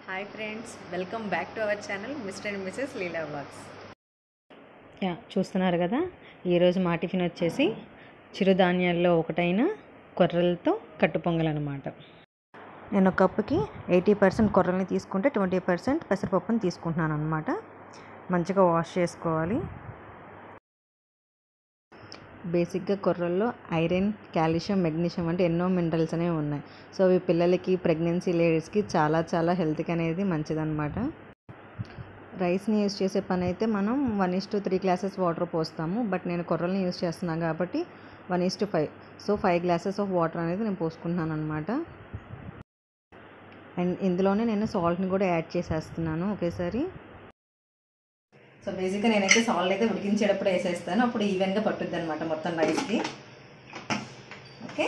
hi friends welcome back to our channel Mr and Mrs Leela vlogs యా చూస్తున్నారు కదా ఈరోజు మా టిఫిన్ వచ్చేసి చిరుధాన్యాల్లో ఒకటైన కొర్రలతో కట్టు పొంగల్ అనమాట నేను ఒక కప్పుకి ఎయిటీ పర్సెంట్ కొర్రల్ని తీసుకుంటే ట్వంటీ పర్సెంట్ పెసరపప్పుని తీసుకుంటున్నాను అనమాట మంచిగా వాష్ చేసుకోవాలి బేసిక్గా కొర్రల్లో ఐరన్ కాల్షియం మెగ్నీషియం అంటే ఎన్నో మినరల్స్ అనేవి ఉన్నాయి సో అవి పిల్లలకి ప్రెగ్నెన్సీ లేడీస్కి చాలా చాలా హెల్త్కి అనేది మంచిదన్నమాట రైస్ని యూస్ చేసే పని అయితే మనం one is to three glasses water పోస్తాము బట్ నేను కొర్రల్ని యూస్ చేస్తున్నాను కాబట్టి one is to five so five glasses of water అనేది నేను పోసుకుంటున్నాను అనమాట అండ్ ఇందులోనే నేను సాల్ట్ని కూడా యాడ్ చేసేస్తున్నాను ఒకేసారి సో బేసిక్గా నేనైతే సాల్ట్ అయితే ఉడికించేటప్పుడు వేసేస్తాను అప్పుడు ఈవెన్గా పట్టుద్ది అనమాట మొత్తం రైస్కి ఓకే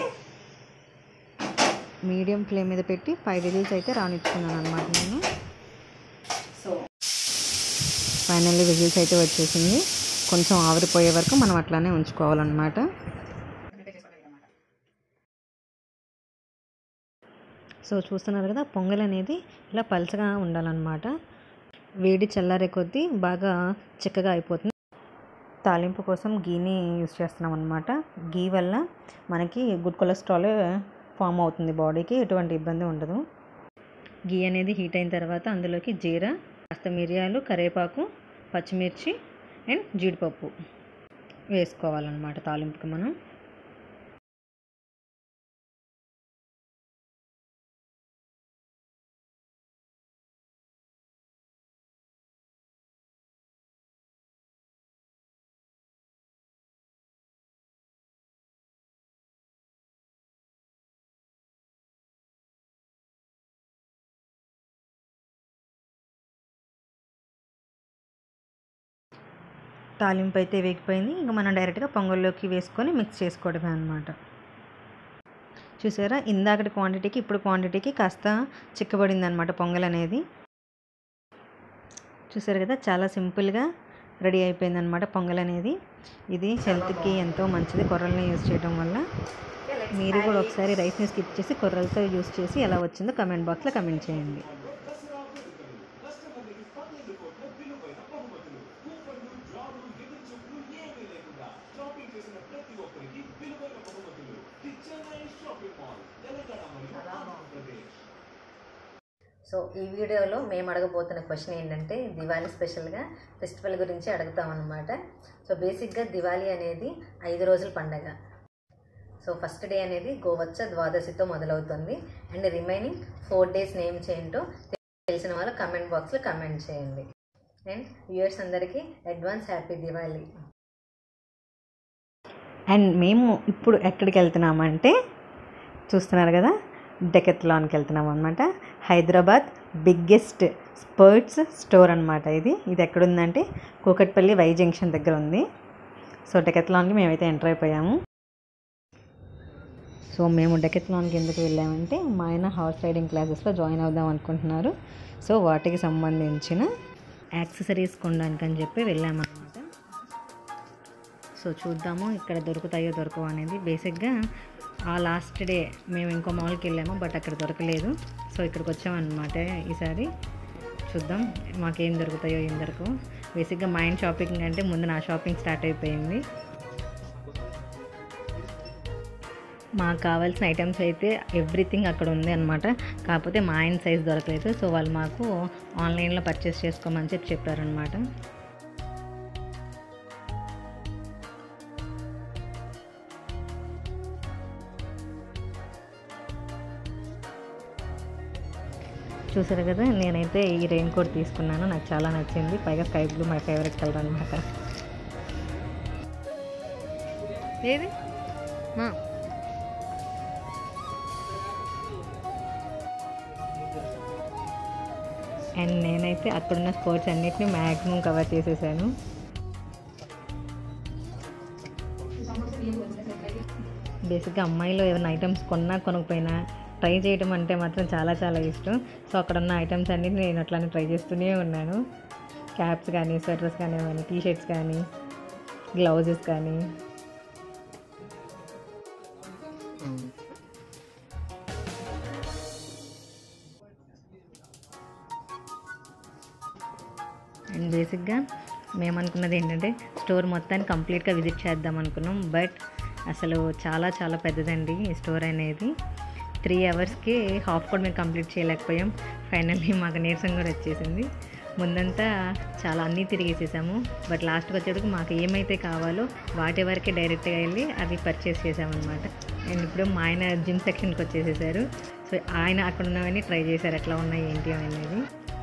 మీడియం ఫ్లేమ్ మీద పెట్టి ఫైవ్ విజిల్స్ అయితే రానిచ్చుకున్నాను అనమాట నేను సో ఫైనల్లీ విజిల్స్ అయితే వచ్చేసింది కొంచెం ఆవిరిపోయే వరకు మనం అట్లానే ఉంచుకోవాలన్నమాట సో చూస్తున్నారు కదా పొంగల్ అనేది ఇలా పలచగా ఉండాలన్నమాట వేడి చల్లారే కొద్దీ బాగా చిక్కగా అయిపోతుంది తాలింపు కోసం గీని యూస్ చేస్తున్నాం అనమాట గీ వల్ల మనకి గుడ్ కొలెస్ట్రాల్ ఫామ్ అవుతుంది బాడీకి ఎటువంటి ఇబ్బంది ఉండదు గీ అనేది హీట్ అయిన తర్వాత అందులోకి జీరా కాస్త మిరియాలు కరివేపాకు పచ్చిమిర్చి అండ్ జీడిపప్పు వేసుకోవాలన్నమాట తాలింపుకి మనం తాలింపు అయితే వేగిపోయింది ఇంకా మనం డైరెక్ట్గా పొంగల్లోకి వేసుకొని మిక్స్ చేసుకోవడమే అనమాట చూసారా ఇందాకటి క్వాంటిటీకి ఇప్పుడు క్వాంటిటీకి కాస్త చిక్కబడింది అనమాట పొంగల్ అనేది చూసారు కదా చాలా సింపుల్గా రెడీ అయిపోయింది అనమాట పొంగల్ అనేది ఇది హెల్త్కి ఎంతో మంచిది కొర్రల్ని యూజ్ చేయడం వల్ల మీరు కూడా ఒకసారి రైస్ని స్కిప్ చేసి కొర్రలతో యూజ్ చేసి ఎలా వచ్చిందో కమెంట్ బాక్స్లో కమెంట్ చేయండి సో ఈ వీడియోలో మేము అడగబోతున్న క్వశ్చన్ ఏంటంటే దివాళీ స్పెషల్గా ఫెస్టివల్ గురించి అడుగుతామన్నమాట సో బేసిక్గా దివాళీ అనేది ఐదు రోజుల పండగ సో ఫస్ట్ డే అనేది గోవచ్చ ద్వాదశితో మొదలవుతుంది and remaining four days names ఏంటో తెలిసిన వాళ్ళు కమెంట్ బాక్స్లో కమెంట్ చేయండి అండ్ వ్యూయర్స్ అందరికీ అడ్వాన్స్ హ్యాపీ దివాళీ అండ్ మేము ఇప్పుడు ఎక్కడికి వెళ్తున్నామంటే చూస్తున్నారు కదా డెకెత్లాన్కి వెళ్తున్నాం అనమాట హైదరాబాద్ బిగ్గెస్ట్ స్పర్ట్స్ స్టోర్ అనమాట ఇది ఇది ఎక్కడుందంటే కూకట్పల్లి వై జంక్షన్ దగ్గర ఉంది సో డెకెత్లాన్కి మేమైతే ఎంటర్ అయిపోయాము సో మేము డెకెత్లాన్కి ఎందుకు వెళ్ళామంటే మా ఆయన హార్స్ రైడింగ్ క్లాసెస్లో జాయిన్ అవుదాం అనుకుంటున్నారు సో వాటికి సంబంధించిన యాక్సెసరీస్ కొనడానికి అని చెప్పి వెళ్ళామన్నమాట సో చూద్దాము ఇక్కడ దొరుకుతాయో దొరకవు అనేది బేసిక్గా ఆ లాస్ట్ డే మేము ఇంకో మాల్కి వెళ్ళాము బట్ అక్కడ దొరకలేదు సో ఇక్కడికి వచ్చామన్నమాట ఈసారి చూద్దాం మాకేం దొరుకుతాయో ఏం దొరకవు బేసిక్గా మా ఆయన షాపింగ్ అంటే ముందు నా షాపింగ్ స్టార్ట్ అయిపోయింది మాకు కావాల్సిన ఐటమ్స్ అయితే ఎవ్రీథింగ్ అక్కడ ఉంది అనమాట కాకపోతే మా ఆయన సైజ్ దొరకలేదు సో వాళ్ళు మాకు ఆన్లైన్లో పర్చేస్ చేసుకోమని చెప్పి చెప్పారనమాట చూసారు కదా నేనైతే ఈ రెయిన్ కోట్ తీసుకున్నాను నాకు చాలా నచ్చింది పైగా sky blue my favourite colour అనమాట ఏది అండ్ నేనైతే అక్కడున్న స్పోర్ట్స్ అన్నిటిని మ్యాక్సిమం కవర్ చేసేసాను బేసిక్గా అమ్మాయిలో ఏమైనా ఐటమ్స్ కొన్నా కొనకపోయినా ట్రై చేయడం అంటే మాత్రం చాలా చాలా ఇష్టం సో అక్కడ ఉన్న ఐటమ్స్ అన్ని నేను అట్లానే ట్రై చేస్తూనే ఉన్నాను క్యాప్స్ కానీ స్వెటర్స్ కానీ కానీ టీ షర్ట్స్ కానీ గ్లౌజెస్ కానీ అండ్ బేసిక్గా మేము అనుకున్నది ఏంటంటే స్టోర్ మొత్తాన్ని కంప్లీట్గా విజిట్ చేద్దాం అనుకున్నాం బట్ అసలు చాలా చాలా పెద్దదండి ఈ స్టోర్ అనేది త్రీ అవర్స్కి హాఫ్ కూడా మేము కంప్లీట్ చేయలేకపోయాం ఫైనల్లీ మాకు నీరసం కూడా వచ్చేసింది ముందంతా చాలా అన్నీ తిరిగేసేసాము బట్ లాస్ట్కి వచ్చేటప్పుడు మాకు ఏమైతే కావాలో వాటి వరకే డైరెక్ట్గా వెళ్ళి అవి పర్చేస్ చేసామన్నమాట అండ్ ఇప్పుడు మా ఆయన జిమ్ సెక్షన్కి వచ్చేసేసారు సో ఆయన అక్కడ ఉన్నవన్నీ ట్రై చేశారు ఎట్లా ఉన్నాయి ఏంటి అనేది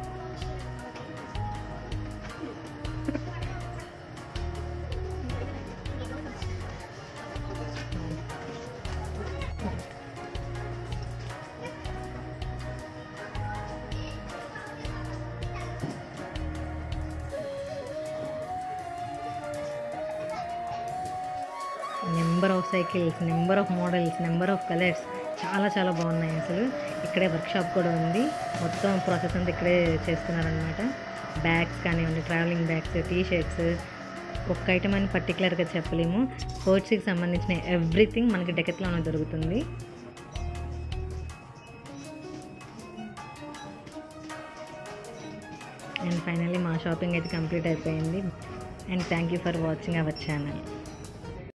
number of cycles number of models number of colours చాలా చాలా బాగున్నాయి అసలు ఇక్కడే వర్క్షాప్ కూడా ఉంది మొత్తం ప్రాసెస్ అంతా ఇక్కడే చేస్తున్నారనమాట బ్యాగ్స్ కానివ్వండి ట్రావెలింగ్ బ్యాగ్స్ టీ షర్ట్స్ ఒక్క ఐటమ్ అని పర్టికులర్గా చెప్పలేము స్పోర్ట్స్కి సంబంధించిన ఎవ్రీథింగ్ మనకి డెకెత్లోనే దొరుకుతుంది అండ్ ఫైనల్లీ మా షాపింగ్ అయితే కంప్లీట్ అయిపోయింది and thank you for watching our channel